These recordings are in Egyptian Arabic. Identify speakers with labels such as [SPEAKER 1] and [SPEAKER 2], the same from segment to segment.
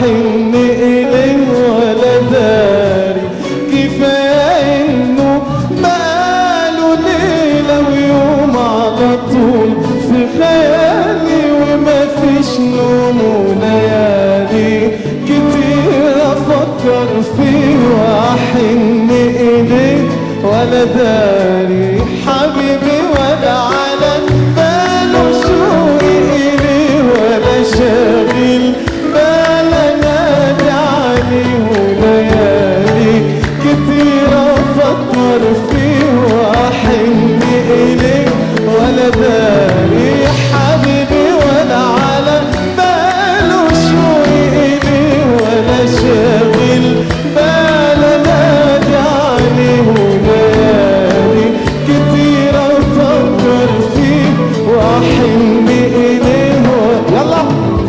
[SPEAKER 1] واحن إليه ولا داري كفاية إنه بقاله ليلة ويوم على طول في خيالي وما فيش نوم وليالي كتير أفكر فيه وأحن إليه ولا داري حبيبي ولا على باله شوقي إليه ولا شاغل بالا نادي عليه وليالي كتير أفكر فيه وأحن إليه ولا داري حبيبي ولا على باله شوقي إليه ولا شاغل بالا نادي عليه وليالي كتير أفكر فيه وأحن إليه و- يلا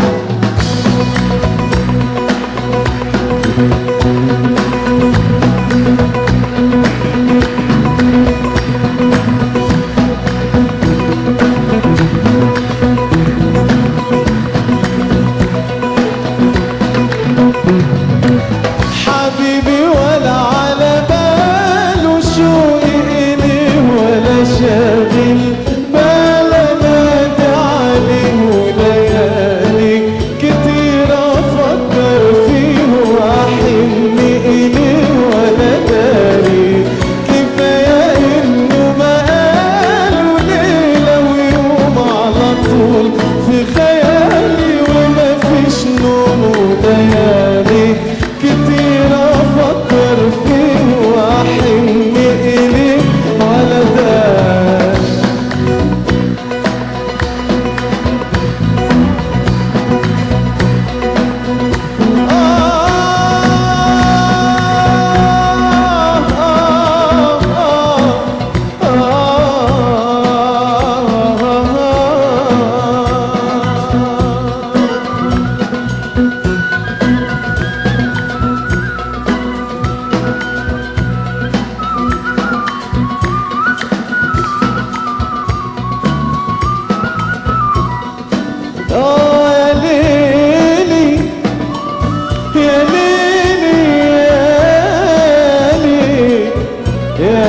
[SPEAKER 1] حبيبي ولا على باله شوقي إليه ولا شاغل بالا نادي عليه وليالي كتير أفكر فيه وأحن إليه ولا داري كفاية إنه بقاله ليلة ويوم على طول في خيالي وما فيش نوم وليالي كتير أفكر فيه وأحن إليه ولا داري آه يا ليلي يا ليلي يا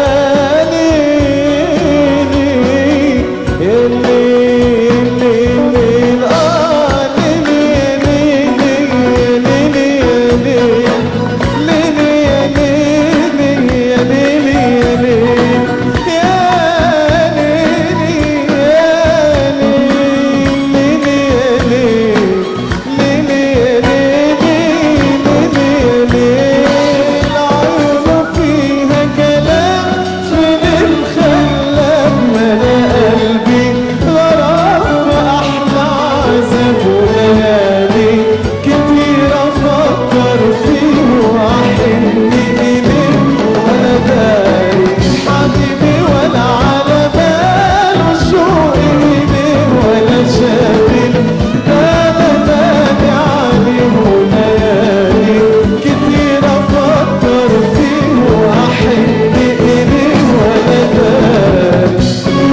[SPEAKER 1] ليلي يا ليلي يا ليلي آه ليلي يا ليلي يا ليلي يا ليلي يا ليلي يا ليلي يا ليلي يا كتير أفكر فيه وأحن إليه ولا داري حبيبي ولا على باله شوقي إليه ولا شاغل بالا نادي عليه وليالي كتير أفكر فيه وأحن إليه ولا داري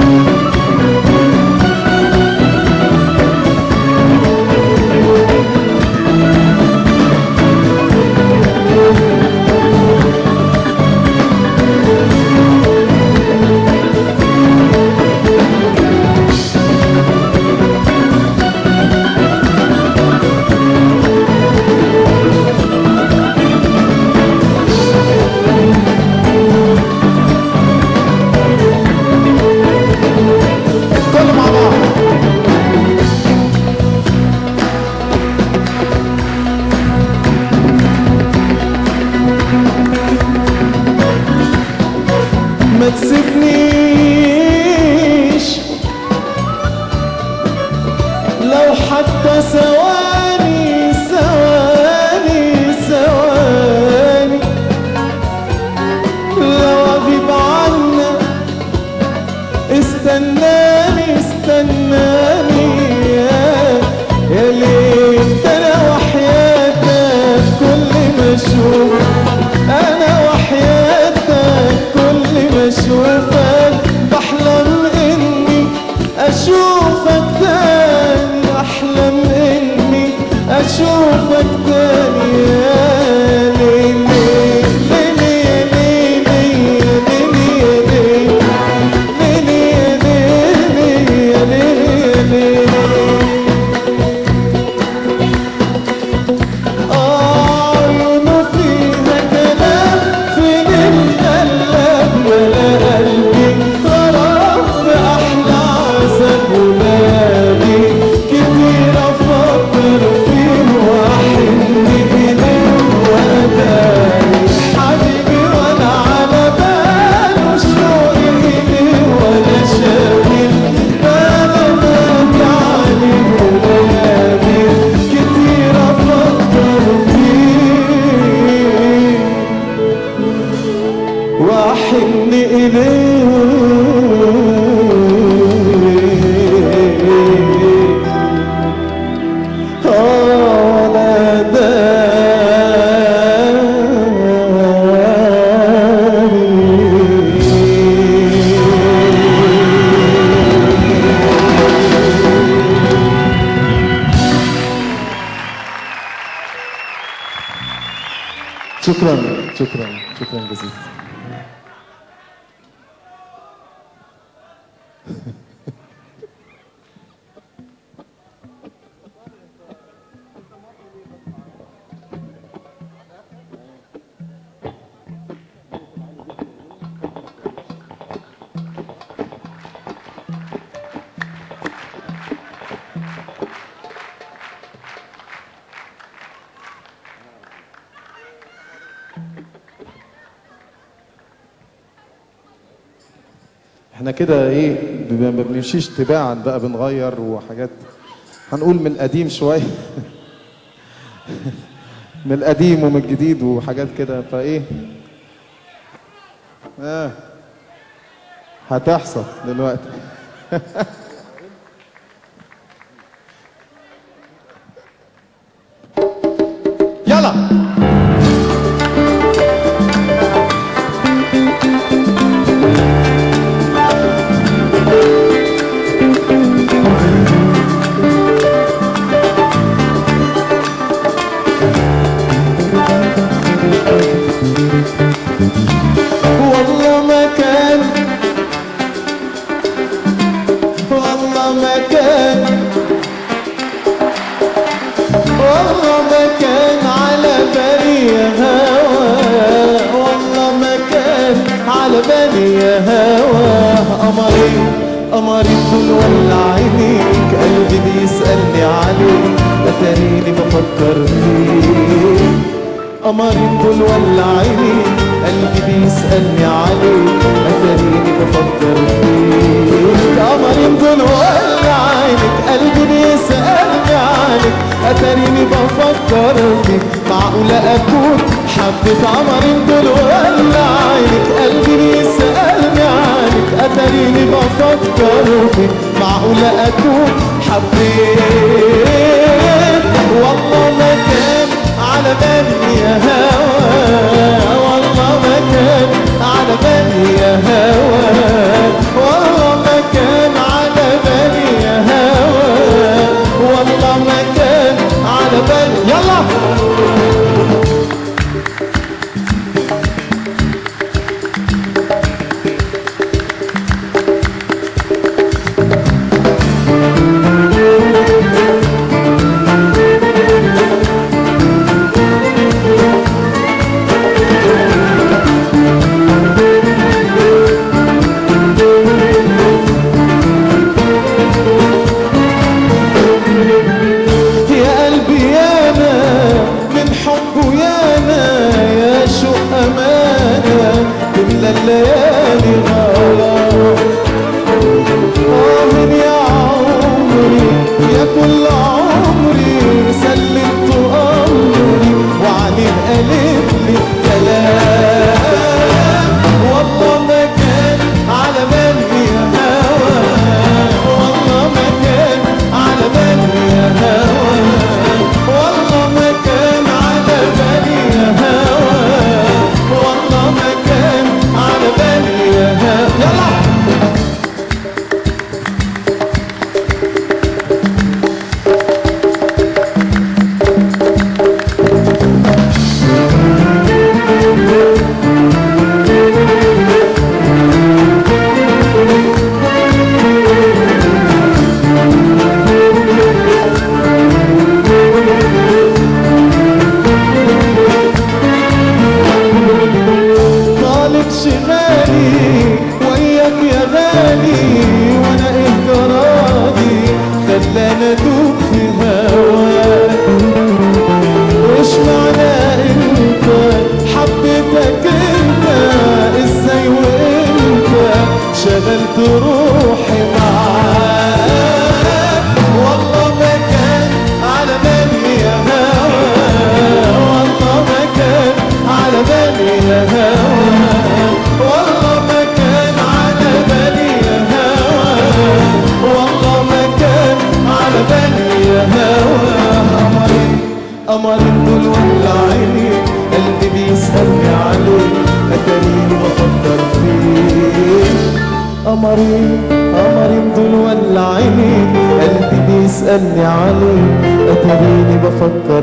[SPEAKER 1] كله مع بعض ما تسيبنيش لو حتى ثواني ثواني ثواني لو اغيب عنك استناني استناني يا يا ليل ده انا وحياتك كل ما اشوف انا وحياتك كل ما اشوفك بحلم اني اشوفك تاني احلم اني اشوفك تاني يا ليلي ليلي يا ليلي يا ليلي يا ليلي ليلي يا ليلي يا ليلي يا ليلي عيونه فيها كلام فين القلب ولا قلبي غرام في أحلى عذاب ولادي كتير أفكر فيه وأحن إليه وأداري حبيبي وأنا على باله شوقي إليه ولا شاغل بالي باقي عليه ولادي كتير أفكر فيه وأحن إليه على داري شكرا شكرا شكرا جزيلا احنا كده ايه ب- ما بنمشيش تباعا بقى بنغير وحاجات هنقول من القديم شويه من القديم ومن الجديد وحاجات كده فايه اه هتحصل دلوقتي يلا والله ما كان والله ما كان والله ما كان على بالي يا هوا والله ما كان على بالي يا هوا قمرين قمرين دول ولا عينيك قلبي بيسألني عليك اتاريني بفكر فيك قمرين دول ولا عينيك قلبي بيسألني عليك اتاريني بفكر فيك قمرين دول ولا عينك قلبي بيسألني عليك اتاريني بفكر فيك معقولة اكون حبيت قمرين دول ولا عينك قلبي بيسألني عليك اتاريني بفكر فيك معقولة اكون حبيت والله ما كان على بالي يا هوا والله ما كان على بالي يا هوا والله ما كان على بالي يا هوا والله ما كان على بالي يلا يا قلبي يا انا من حبه يا انا يا شوق امانه تملى الليالي غرام آه يا عمري يا كل عمري سلمت أمري وعليه قالت لي الكلام والله ما كان على بالي يا هوا والله ما كان على بالي يا هوا والله ما كان على بالي يا هوا والله ما كان على بالي
[SPEAKER 2] قمرين دول ولا عينيك قلبي بيسألني عليك أتاريني بفكر فيك قمرين قمرين دول ولا عينيك قلبي بيسألني عليك أتاريني بفكر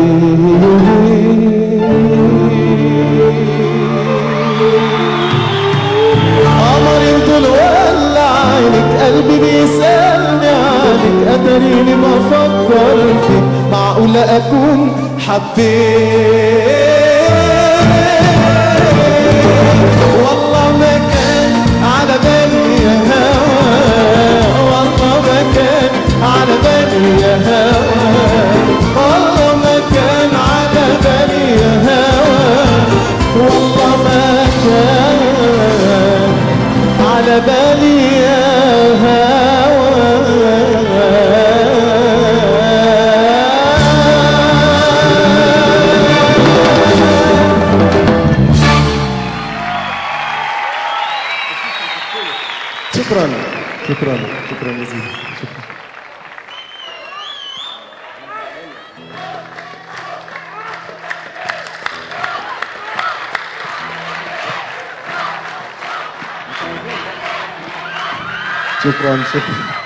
[SPEAKER 2] فيك قمرين دول ولا عينك قلبي بيسألني عنك أتاريني بفكر فيك معقولة أكون حبيت والله ما كان على بالي يا هوا والله ما كان على بالي يا هوا والله ما كان على بالي يا هوا والله ما كان على بالي يا هوا
[SPEAKER 1] شكرا شكرا شكرا جزيلا شكرا شكرا شكرا